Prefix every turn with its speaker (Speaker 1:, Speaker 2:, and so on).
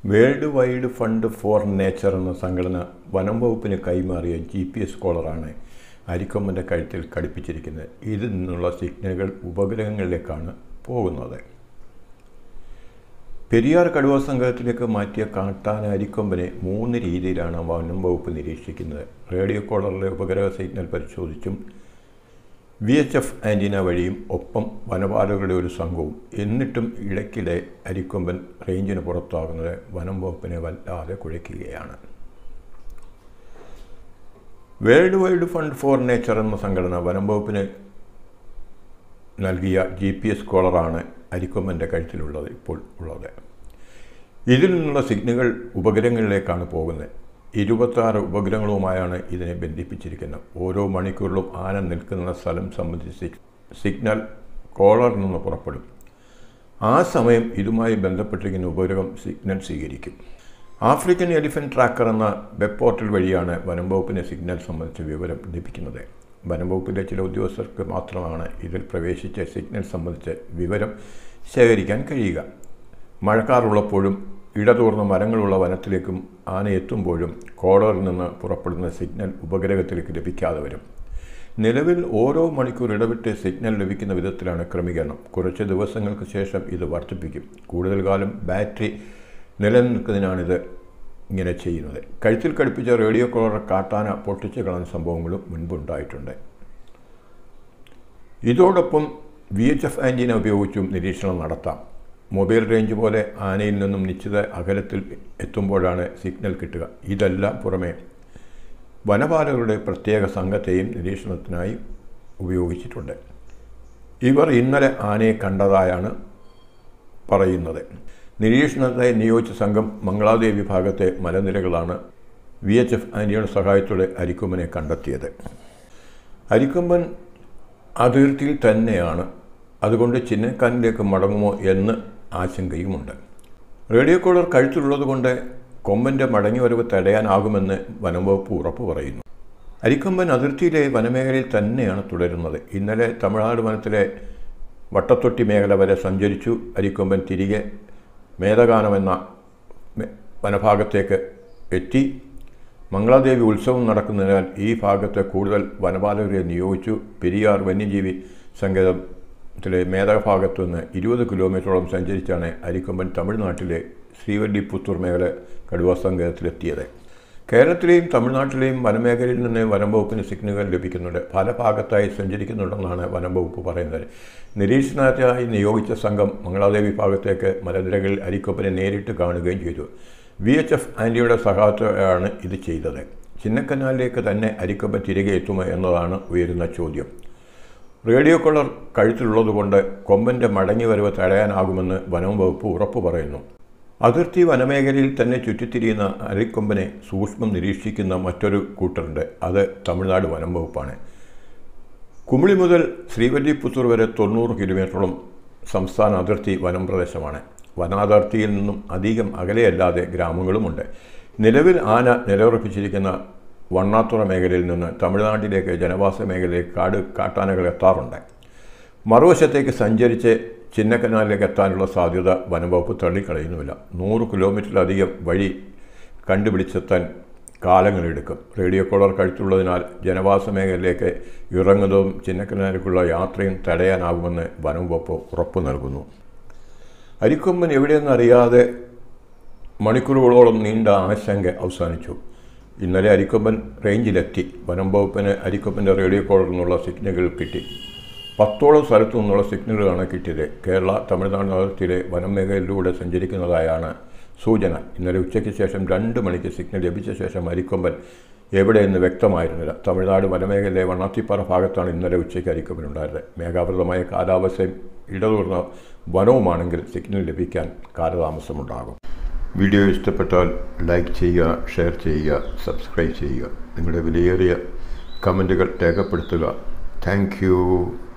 Speaker 1: world wide fund for nature എന്ന സംഘടന വനം വകുപ്പിന് കൈമാറിയ ജി പി എസ് കോളറാണ് അരിക്കൊമ്പൻ്റെ കഴുത്തിൽ ഘടിപ്പിച്ചിരിക്കുന്നത് ഇതിൽ നിന്നുള്ള സിഗ്നലുകൾ ഉപഗ്രഹങ്ങളിലേക്കാണ് പോകുന്നത് പെരിയാർ കടുവ സംഘത്തിലേക്ക് മാറ്റിയ കാട്ടാന അരിക്കൊമ്പനെ മൂന്ന് രീതിയിലാണ് വനം വകുപ്പ് നിരീക്ഷിക്കുന്നത് റേഡിയോ കോളറിലെ ഉപഗ്രഹ സിഗ്നൽ പരിശോധിച്ചും വി എച്ച് എഫ് ആൻറ്റിന വഴിയും ഒപ്പം വനപാലകരുടെ ഒരു സംഘവും എന്നിട്ടും ഇടയ്ക്കിടെ അരിക്കൊമ്പൻ റേഞ്ചിന് പുറത്താകുന്നത് വനം വകുപ്പിനെ വല്ലാതെ കുഴയ്ക്കുകയാണ് world wide fund for nature എന്ന സംഘടന വനം വകുപ്പിന് നൽകിയ ജി പി എസ് കോളറാണ് അരിക്കൊമ്പൻ്റെ കഴുത്തിലുള്ളത് ഇപ്പോൾ ഉള്ളത് ഇതിൽ നിന്നുള്ള സിഗ്നലുകൾ ഉപഗ്രഹങ്ങളിലേക്കാണ് പോകുന്നത് ഇരുപത്താറ് ഉപഗ്രഹങ്ങളുമായാണ് ഇതിനെ ബന്ധിപ്പിച്ചിരിക്കുന്നത് ഓരോ മണിക്കൂറിലും ആന നിൽക്കുന്ന സ്ഥലം സംബന്ധിച്ച് സിഗ്നൽ കോളറിൽ നിന്ന് പുറപ്പെടും ആ സമയം ഇതുമായി ബന്ധപ്പെട്ടിരിക്കുന്ന ഉപഗ്രഹം സിഗ്നൽ സ്വീകരിക്കും ആഫ്രിക്കൻ എലിഫൻറ്റ് ട്രാക്കർ എന്ന വെബ് പോർട്ടൽ വഴിയാണ് വനം വകുപ്പിന് സിഗ്നൽ സംബന്ധിച്ച വിവരം ലഭിക്കുന്നത് വനം വകുപ്പിലെ ചില ഉദ്യോഗസ്ഥർക്ക് മാത്രമാണ് ഇതിൽ പ്രവേശിച്ച സിഗ്നൽ സംബന്ധിച്ച വിവരം ശേഖരിക്കാൻ കഴിയുക മഴക്കാറുള്ളപ്പോഴും ഇടതൂർന്ന മരങ്ങളുള്ള വനത്തിലേക്കും ആന എത്തുമ്പോഴും കോളറിൽ നിന്ന് പുറപ്പെടുന്ന സിഗ്നൽ ഉപഗ്രഹത്തിലേക്ക് ലഭിക്കാതെ വരും നിലവിൽ ഓരോ മണിക്കൂർ ഇടവിട്ട് സിഗ്നൽ ലഭിക്കുന്ന വിധത്തിലാണ് ക്രമീകരണം കുറച്ച് ദിവസങ്ങൾക്ക് ശേഷം ഇത് വർദ്ധിപ്പിക്കും കൂടുതൽ കാലം ബാറ്ററി നിലനിൽക്കുന്നതിനാണിത് ഇങ്ങനെ ചെയ്യുന്നത് കഴുത്തിൽ കടുപ്പിച്ച റേഡിയോ കോളർ കാട്ടാന പൊട്ടിച്ച് കളഞ്ഞ സംഭവങ്ങളും മുൻപുണ്ടായിട്ടുണ്ട് ഇതോടൊപ്പം വി എച്ച് എഫ് ആൻറ്റീന ഉപയോഗിച്ചും നിരീക്ഷണം നടത്താം മൊബൈൽ റേഞ്ച് പോലെ ആനയിൽ നിന്നും നിശ്ചിത അകലത്തിൽ എത്തുമ്പോഴാണ് സിഗ്നൽ കിട്ടുക ഇതെല്ലാം പുറമെ വനപാലകരുടെ പ്രത്യേക സംഘത്തെയും നിരീക്ഷണത്തിനായി ഉപയോഗിച്ചിട്ടുണ്ട് ഇവർ ഇന്നലെ ആനയെ കണ്ടതായാണ് പറയുന്നത് നിരീക്ഷണത്തെ നിയോഗിച്ച സംഘം മംഗളാദേവി ഭാഗത്തെ മലനിരകളാണ് വി എച്ച് എഫ് ആൻറ്റിയുടെ സഹായത്തോടെ അരിക്കൊമ്പനെ കണ്ടെത്തിയത് അരിക്കൊമ്പൻ അതിർത്തിയിൽ തന്നെയാണ് അതുകൊണ്ട് ചിന്നക്കാനിലേക്ക് മടങ്ങുമോ എന്ന് ആശങ്കയുമുണ്ട് റേഡിയോ കോളർ കഴുത്തിലുള്ളതുകൊണ്ട് കൊമ്പൻ്റെ മടങ്ങിവരവ് തടയാനാകുമെന്ന് വനംവകുപ്പ് ഉറപ്പ് പറയുന്നു അരിക്കൊമ്പൻ അതിർത്തിയിലെ വനമേഖലയിൽ തന്നെയാണ് തുടരുന്നത് ഇന്നലെ തമിഴ്നാട് വനത്തിലെ വട്ടത്തൊട്ടി മേഖല വരെ സഞ്ചരിച്ചു അരിക്കൊമ്പൻ തിരികെ മേധഗാനമെന്ന വനഭാഗത്തേക്ക് എത്തി മംഗളാദേവി ഉത്സവം നടക്കുന്നതിനാൽ ഈ ഭാഗത്ത് കൂടുതൽ വനപാലകരെ നിയോഗിച്ചു പെരിയാർ വന്യജീവി സങ്കേതത്തിലെ മേധഭാഗത്തു നിന്ന് ഇരുപത് കിലോമീറ്ററോളം സഞ്ചരിച്ചാണ് അരിക്കൊമ്പൻ തമിഴ്നാട്ടിലെ ശ്രീവല്ലിപുത്തൂർ മേഖല കടുവ സങ്കേതത്തിലെത്തിയത് കേരളത്തിലെയും തമിഴ്നാട്ടിലെയും വനമേഖലയിൽ നിന്ന് വനം വകുപ്പിന് സിഗ്നലുകൾ ലഭിക്കുന്നുണ്ട് പല ഭാഗത്തായി സഞ്ചരിക്കുന്നുണ്ടെന്നാണ് വനം വകുപ്പ് പറയുന്നത് നിരീക്ഷണത്തിനായി നിയോഗിച്ച സംഘം മംഗളാദേവി ഭാഗത്തേക്ക് മലനിരകളിൽ അരിക്കൊപ്പനെ നേരിട്ട് കാണുകയും ചെയ്തു വി എച്ച് എഫ് ആൻറ്റിയുടെ സഹായത്തോടെയാണ് ഇത് ചെയ്തത് ചിന്നക്കനാലിലേക്ക് തന്നെ അരിക്കൊപ്പൻ തിരികെ എത്തുമോ എന്നതാണ് ഉയരുന്ന ചോദ്യം റേഡിയോ കോളർ കഴുത്തിലുള്ളതുകൊണ്ട് കൊമ്പൻ്റെ മടങ്ങിവരവ് തടയാനാകുമെന്ന് വനം വകുപ്പ് ഉറപ്പു പറയുന്നു അതിർത്തി വനമേഖലയിൽ തന്നെ ചുറ്റിത്തിരിയുന്ന അരിക്കൊമ്പനെ സൂക്ഷ്മം നിരീക്ഷിക്കുന്ന മറ്റൊരു കൂട്ടരുണ്ട് അത് തമിഴ്നാട് വനം വകുപ്പാണ് കുമിളി മുതൽ ശ്രീവല്ലിപുത്തൂർ വരെ തൊണ്ണൂറ് കിലോമീറ്ററോളം സംസ്ഥാന അതിർത്തി വനം പ്രദേശമാണ് വനാതിർത്തിയിൽ നിന്നും അധികം അകലെയല്ലാതെ ഗ്രാമങ്ങളുമുണ്ട് നിലവിൽ ആന നിലയുറപ്പിച്ചിരിക്കുന്ന വണ്ണാത്തുറ മേഖലയിൽ നിന്ന് തമിഴ്നാട്ടിലേക്ക് ജനവാസ മേഖലയിലേക്ക് കാട് കാട്ടാനകൾ എത്താറുണ്ട് മറുവശത്തേക്ക് സഞ്ചരിച്ച് ചിന്നക്കനാലിലേക്ക് എത്താനുള്ള സാധ്യത വനംവകുപ്പ് തള്ളിക്കളയുന്നുമില്ല നൂറ് കിലോമീറ്ററിലധികം വഴി കണ്ടുപിടിച്ചെത്താൻ കാലങ്ങളെടുക്കും റേഡിയോ കോളർ കഴുത്തുള്ളതിനാൽ ജനവാസ മേഖലയിലേക്ക് ഇറങ്ങുന്നതും ചിന്നക്കനാലിലേക്കുള്ള യാത്രയും തടയാനാകുമെന്ന് വനംവകുപ്പ് ഉറപ്പു നൽകുന്നു അരിക്കൊമ്പൻ എവിടെയെന്നറിയാതെ മണിക്കൂറുകളോളം നീണ്ട ആശങ്ക അവസാനിച്ചു ഇന്നലെ അരിക്കൊമ്പൻ റേഞ്ചിലെത്തി വനം വകുപ്പിന് അരിക്കൊമ്പൻ്റെ റേഡിയോ കോളറിൽ നിന്നുള്ള സിഗ്നലുകൾ കിട്ടി പത്തോളം സ്ഥലത്തു നിന്നുള്ള സിഗ്നലുകളാണ് കിട്ടിയത് കേരള തമിഴ്നാട് അതിർത്തിയിലെ വനം മേഖലയിലൂടെ സഞ്ചരിക്കുന്നതായാണ് സൂചന ഇന്നലെ ഉച്ചയ്ക്ക് ശേഷം രണ്ട് മണിക്ക് സിഗ്നൽ ലഭിച്ച ശേഷം അരിക്കൊമ്പൻ എവിടെയെന്ന് വ്യക്തമായിരുന്നില്ല തമിഴ്നാട് വനമേഖലയിലെ വണ്ണാത്തിപ്പാറ ഭാഗത്താണ് ഇന്നലെ ഉച്ചയ്ക്ക് അരിക്കൊമ്പൻ ഉണ്ടായത് മേഘാവൃതമായ കാലാവസ്ഥയും ഇടതൂർന്ന വനവുമാണെങ്കിൽ സിഗ്നൽ ലഭിക്കാൻ കാലതാമസമുണ്ടാകും വീഡിയോ ഇഷ്ടപ്പെട്ടാൽ ലൈക്ക് ചെയ്യുക ഷെയർ ചെയ്യുക സബ്സ്ക്രൈബ് ചെയ്യുക നിങ്ങളുടെ വിലയേറിയ കമൻറ്റുകൾ രേഖപ്പെടുത്തുക താങ്ക്